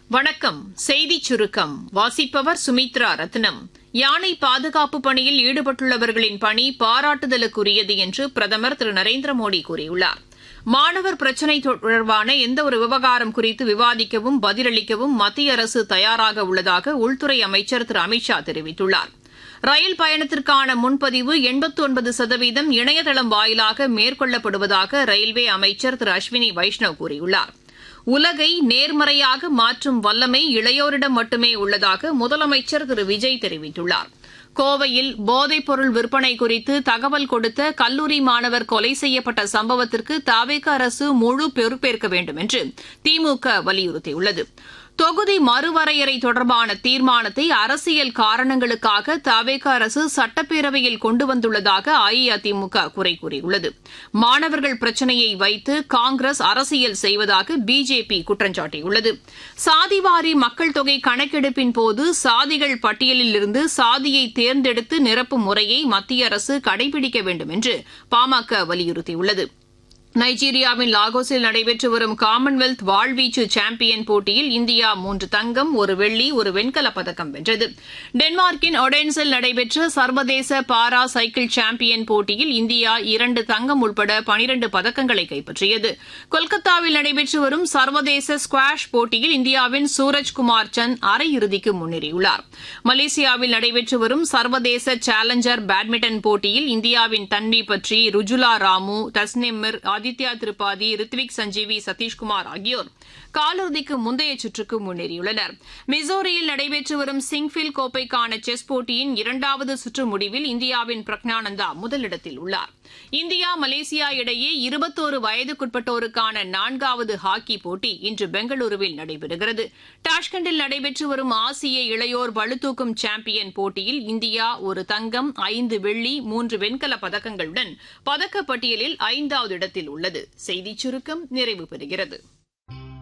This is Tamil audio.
வணக்கம் செய்திச் சுருக்கம் வாசிப்பவர் சுமித்ரா ரத்னம் யானை பாதுகாப்பு பணியில் ஈடுபட்டுள்ளவர்களின் பணி பாராட்டுதலுக்குரியது என்று பிரதமர் திரு நரேந்திர மோடி கூறியுள்ளார் மாணவர் பிரச்சினை தொடர்பான எந்தவொரு விவகாரம் குறித்து விவாதிக்கவும் பதிலளிக்கவும் மத்திய அரசு தயாராக உள்ளதாக உள்துறை அமைச்சர் திரு அமித் ஷா தெரிவித்துள்ளார் ரயில் பயணத்திற்கான முன்பதிவு எண்பத்தி ஒன்பது சதவீதம் இணையதளம் வாயிலாக மேற்கொள்ளப்படுவதாக ரயில்வே அமைச்சர் திரு அஸ்வினி வைஷ்ணவ் கூறியுள்ளார் உலகை நேர்மறையாக மாற்றும் வல்லமை இளையோரிடம் மட்டுமே உள்ளதாக முதலமைச்சர் திரு விஜய் தெரிவித்துள்ளார் கோவையில் போதைப்பொருள் விற்பனை குறித்து தகவல் கொடுத்த கல்லூரி மாணவர் கொலை செய்யப்பட்ட சம்பவத்திற்கு தாவேக அரசு முழு பொறுப்பேற்க வேண்டும் என்று திமுக வலியுறுத்தியுள்ளது தொகுதி மறுவரையறை தொடர்பான தீர்மானத்தை அரசியல் காரணங்களுக்காக தவேக அரசு சட்டப்பேரவையில் கொண்டு வந்துள்ளதாக அஇஅதிமுக குறை கூறியுள்ளது மாணவர்கள் பிரச்சினையை வைத்து காங்கிரஸ் அரசியல் செய்வதாக பிஜேபி குற்றம் சாட்டியுள்ளது சாதிவாரி மக்கள் தொகை கணக்கெடுப்பின் போது சாதிகள் பட்டியலில் இருந்து சாதியை தேர்ந்தெடுத்து நிரப்பும் முறையை மத்திய அரசு கடைபிடிக்க வேண்டும் என்று பாமக வலியுறுத்தியுள்ளது நைஜீரியாவின் லாகோஸில் நடைபெற்று வரும் காமன்வெல்த் வாழ்வீச்சு சாம்பியன் போட்டியில் இந்தியா மூன்று தங்கம் ஒரு வெள்ளி ஒரு வெண்கலப் பதக்கம் வென்றது டென்மார்க்கின் ஒடென்ஸில் நடைபெற்ற சர்வதேச பாரா சைக்கிள் சாம்பியன் போட்டியில் இந்தியா இரண்டு தங்கம் உட்பட பனிரண்டு பதக்கங்களை கைப்பற்றியது கொல்கத்தாவில் நடைபெற்று வரும் சர்வதேச ஸ்குவாஷ் போட்டியில் இந்தியாவின் சூரஜ்குமார் சந்த் அரையிறுதிக்கு முன்னேறியுள்ளார் மலேசியாவில் நடைபெற்று வரும் சர்வதேச சேலஞ்சர் பேட்மிண்டன் போட்டியில் இந்தியாவின் தன்வி பற்றி ருஜுலா ராமு தஸ்னிமிர் ஆதித்யா திரிபாதி ரித்விக் சஞ்சீவி சதீஷ்குமார் ஆகியோர் காலிறுதிக்கு முந்தைய சுற்றுக்கு முன்னேறியுள்ளனர் மிசோரியில் நடைபெற்று வரும் சிங்ஃபில் கோப்பைக்கான செஸ் போட்டியின் இரண்டாவது சுற்று முடிவில் இந்தியாவின் பிரக்ஞானந்தா முதலிடத்தில் உள்ளார் இந்தியா மலேசியா இடையே இருபத்தோரு வயதுக்குட்பட்டோருக்கான நான்காவது ஹாக்கி போட்டி இன்று பெங்களூருவில் நடைபெறுகிறது டாஷ்கண்டில் நடைபெற்று வரும் ஆசிய இளையோர் பளுதூக்கும் சாம்பியன் போட்டியில் இந்தியா ஒரு தங்கம் ஐந்து வெள்ளி மூன்று வெண்கல பதக்கங்களுடன் பதக்கப்பட்டியலில் ஐந்தாவது இடத்தில் உள்ளது செய்திச் சுருக்கம் நிறைவு பெறுகிறது